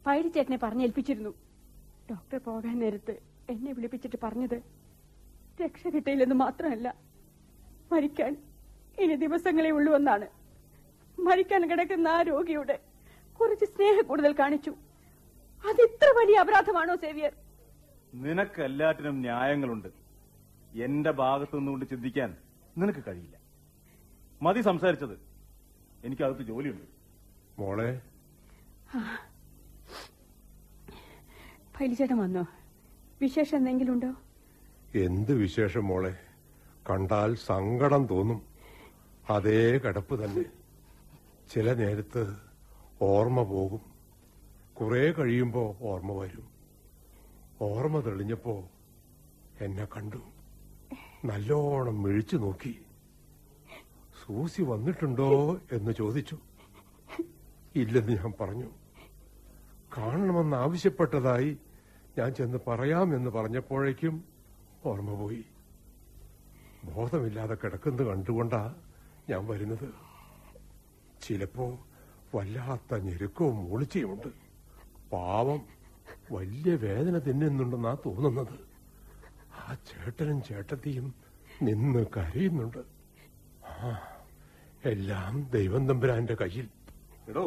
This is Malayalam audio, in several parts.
പൈരിച്ചേട്ടനെ പറഞ്ഞേൽപ്പിച്ചിരുന്നു ഡോക്ടർ പോകാൻ നേരത്ത് എന്നെ വിളിപ്പിച്ചിട്ട് പറഞ്ഞത് രക്ഷ കിട്ടിയില്ലെന്ന് മാത്രമല്ല മരിക്കാൻ ഇനി ദിവസങ്ങളേ ഉള്ളൂ എന്നാണ് മരിക്കാൻ കിടക്കുന്ന ആ രോഗിയുടെ കുറച്ച് സ്നേഹം കൂടുതൽ കാണിച്ചു അത് ഇത്ര വലിയ അപരാധമാണോ സേവിയർ നിനക്ക് എല്ലാറ്റിനും ന്യായങ്ങളുണ്ട് എന്റെ ഭാഗത്തു നിന്നുകൊണ്ട് ചിന്തിക്കാൻ നിനക്ക് കഴിയില്ല മതി സംസാരിച്ചത് എനിക്കകത്ത് ജോലിയുണ്ട് മോളെ പൈലിച്ചേട്ടൻ വന്നോ വിശേഷം എന്തെങ്കിലും ഉണ്ടോ എന്ത് വിശേഷം മോളെ കണ്ടാൽ സങ്കടം തോന്നും അതേ കിടപ്പ് തന്നെ ചില നേരത്ത് ഓർമ്മ പോകും കുറെ കഴിയുമ്പോ ഓർമ്മ വരും ഓർമ്മ തെളിഞ്ഞപ്പോ എന്നെ കണ്ടു നല്ലോണം മിഴിച്ചു നോക്കി സൂസി വന്നിട്ടുണ്ടോ എന്ന് ചോദിച്ചു ഇല്ലെന്ന് ഞാൻ പറഞ്ഞു കാണണമെന്ന് ആവശ്യപ്പെട്ടതായി ഞാൻ ചെന്ന് പറയാമെന്ന് പറഞ്ഞപ്പോഴേക്കും ഓർമ്മ പോയി ബോധമില്ലാതെ കിടക്കുന്നത് കണ്ടുകൊണ്ടാ ഞാൻ വരുന്നത് ചിലപ്പോ വല്ലാത്ത ഞെരുക്കവും മൂളിച്ചയുമുണ്ട് പാവം വലിയ വേദന തിന്നുന്നുണ്ടെന്നാ തോന്നുന്നത് ആ ചേട്ടനും ചേട്ടത്തിയും നിന്ന് കരയുന്നുണ്ട് ആ എല്ലാം ദൈവം തമ്പുരാന്റെ കയ്യിൽ എടോ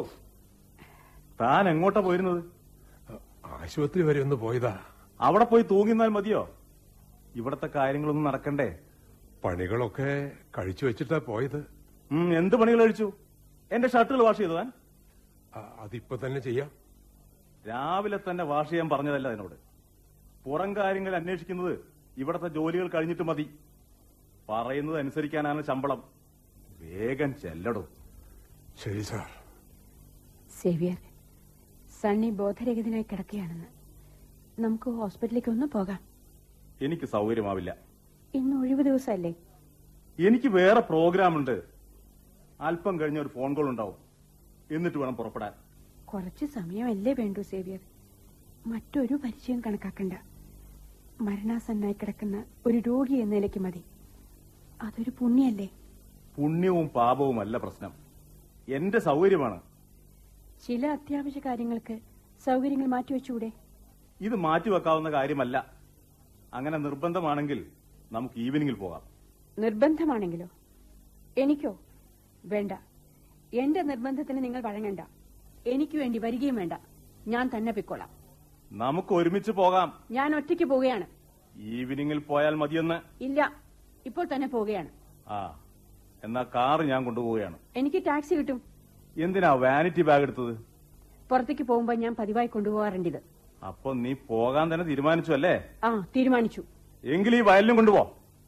താൻ എങ്ങോട്ടാ പോയിരുന്നത് ആശുപത്രി വരെ ഒന്ന് പോയതാ അവിടെ പോയി തൂങ്ങിന്നാൽ മതിയോ ഇവിടത്തെ കാര്യങ്ങളൊന്നും നടക്കണ്ടേ പണികളൊക്കെ കഴിച്ചു വെച്ചിട്ടാ പോയത് ഉം, എന്ത് പണികൾ കഴിച്ചു എന്റെ ഷർട്ടുകൾ വാഷ് ചെയ്തു താൻ ആ, അതിപ്പോ തന്നെ ചെയ്യാം രാവിലെ തന്നെ വാഷ് ചെയ്യാൻ പറഞ്ഞതല്ല അതിനോട് പുറം കാര്യങ്ങൾ അന്വേഷിക്കുന്നത് ഇവിടത്തെ ജോലികൾ കഴിഞ്ഞിട്ട് മതി പറയുന്നത് അനുസരിക്കാനാണ് ശമ്പളം വേഗം ചെല്ലടോ ശരി സാർ സേവിയർ സണ്ണി ബോധരഹിതനായി കിടക്കുകയാണെന്ന് നമുക്ക് ഹോസ്പിറ്റലിലേക്ക് ഒന്ന് പോകാം എനിക്ക് സൗകര്യമാവില്ല ഇന്ന് ഒഴിവ് ദിവസമല്ലേ എനിക്ക് വേറെ പ്രോഗ്രാം ഉണ്ട് അല്പം കഴിഞ്ഞ ഒരു ഫോൺ കോൾ ഉണ്ടാവും എന്നിട്ട് വേണം പുറപ്പെടാൻ കുറച്ച് സമയമല്ലേ വേണ്ടു സേവിയർ മറ്റൊരു പരിചയം കണക്കാക്കണ്ട മരണാസന്നായി കിടക്കുന്ന ഒരു രോഗി എന്ന നിലയ്ക്ക് മതി അതൊരു പുണ്യല്ലേ പുണ്യവും പാപവും അല്ല പ്രശ്നം എന്റെ സൗകര്യമാണ് ചില അത്യാവശ്യ കാര്യങ്ങൾക്ക് സൗകര്യങ്ങൾ മാറ്റിവെച്ചുകൂടെ ഇത് മാറ്റിവെക്കാവുന്ന കാര്യമല്ല അങ്ങനെ നിർബന്ധമാണെങ്കിൽ നമുക്ക് ഈവനിങ്ങിൽ പോകാം നിർബന്ധമാണെങ്കിലോ എനിക്കോ വേണ്ട എന്റെ നിർബന്ധത്തിന് നിങ്ങൾ വഴങ്ങണ്ട എനിക്ക് വേണ്ടി വരികയും വേണ്ട ഞാൻ തന്നെ പൊയ്ക്കോളാം നമുക്ക് ഒരുമിച്ച് പോകാം ഞാൻ ഒറ്റയ്ക്ക് പോവുകയാണ് ഈവനിങ്ങിൽ പോയാൽ മതിയെന്ന് ഇല്ല ഇപ്പോൾ തന്നെ പോവുകയാണ് ആ എന്നാ കാറ് ഞാൻ കൊണ്ടുപോവുകയാണ് എനിക്ക് ടാക്സി കിട്ടും എന്തിനാ വാനിറ്റി ബാഗ് എടുത്തത് പുറത്തേക്ക് പോകുമ്പോൾ ഞാൻ പതിവായി കൊണ്ടുപോകാറുണ്ട് ഇത് അപ്പൊ നീ പോകാൻ തന്നെ തീരുമാനിച്ചു അല്ലേ ആ തീരുമാനിച്ചു എങ്കിൽ ഈ വയലിലും കൊണ്ടുപോ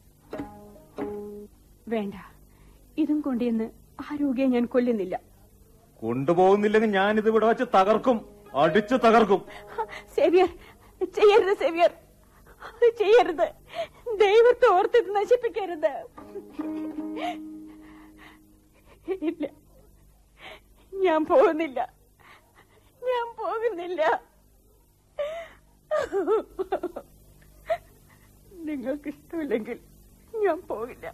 വേണ്ട ഇതും കൊണ്ടുവന്ന് ആ രോഗിയെ ഞാൻ കൊല്ലുന്നില്ല കൊണ്ടുപോകുന്നില്ലെങ്കിൽ ഞാൻ ഇത് ഇവിടെ വെച്ച് തകർക്കും അടിച്ചു തകർക്കും സേവിയർ ചെയ്യരുത് സേവിയർ അത് ചെയ്യരുത് ദൈവത്തെ ഓർത്തിട്ട് നശിപ്പിക്കരുത് ഇല്ല ഞാൻ പോകുന്നില്ല ഞാൻ പോകുന്നില്ല നിങ്ങൾക്ക് ഇഷ്ടമില്ലെങ്കിൽ ഞാൻ പോകില്ല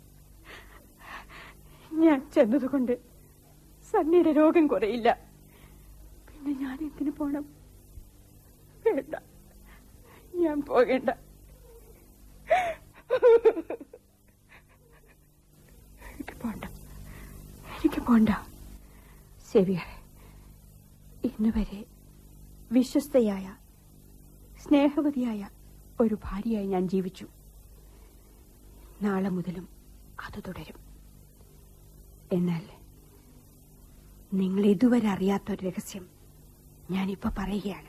ഞാൻ ചെന്നതുകൊണ്ട് സണ്ണിയുടെ രോഗം കുറയില്ല പിന്നെ ഞാൻ എന്തിനു പോണം വേണ്ട ഞാൻ പോകേണ്ട എനിക്ക് പോണ്ട എനിക്ക് പോണ്ട സെവിയർ ഇന്ന് വരെ വിശ്വസ്തയായ സ്നേഹവതിയായ ഒരു ഭാര്യയായി ഞാൻ ജീവിച്ചു നാളെ മുതലും അത് തുടരും എന്നാൽ നിങ്ങൾ ഇതുവരെ അറിയാത്ത ഒരു രഹസ്യം ഞാനിപ്പോ പറയുകയാണ്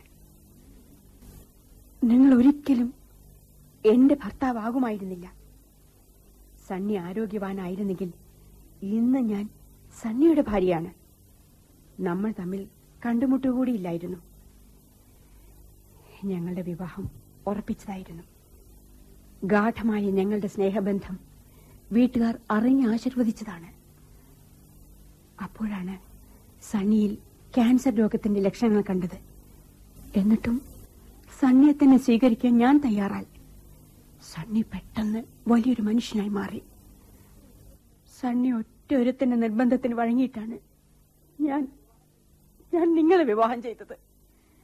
നിങ്ങൾ ഒരിക്കലും എന്റെ ഭർത്താവാകുമായിരുന്നില്ല സണ്ണി ആരോഗ്യവാനായിരുന്നെങ്കിൽ ഇന്ന് ഞാൻ സണ്ണിയുടെ ഭാര്യയാണ് നമ്മൾ തമ്മിൽ കണ്ടുമുട്ടുകൂടിയില്ലായിരുന്നു ഞങ്ങളുടെ വിവാഹം ഉറപ്പിച്ചതായിരുന്നു ഗാഠമായ ഞങ്ങളുടെ സ്നേഹബന്ധം വീട്ടുകാർ അറിഞ്ഞ് ആശീർവദിച്ചതാണ് അപ്പോഴാണ് സണ്ണിയിൽ ക്യാൻസർ രോഗത്തിന്റെ ലക്ഷണങ്ങൾ കണ്ടത് എന്നിട്ടും സണ്ണിയെ തന്നെ സ്വീകരിക്കാൻ ഞാൻ തയ്യാറായി സണ്ണി പെട്ടെന്ന് വലിയൊരു മനുഷ്യനായി മാറി സണ്ണി ഒറ്റ ഒരുത്തിന്റെ നിർബന്ധത്തിന് വഴങ്ങിയിട്ടാണ് ഞാൻ ഞാൻ നിങ്ങളെ വിവാഹം ചെയ്തത്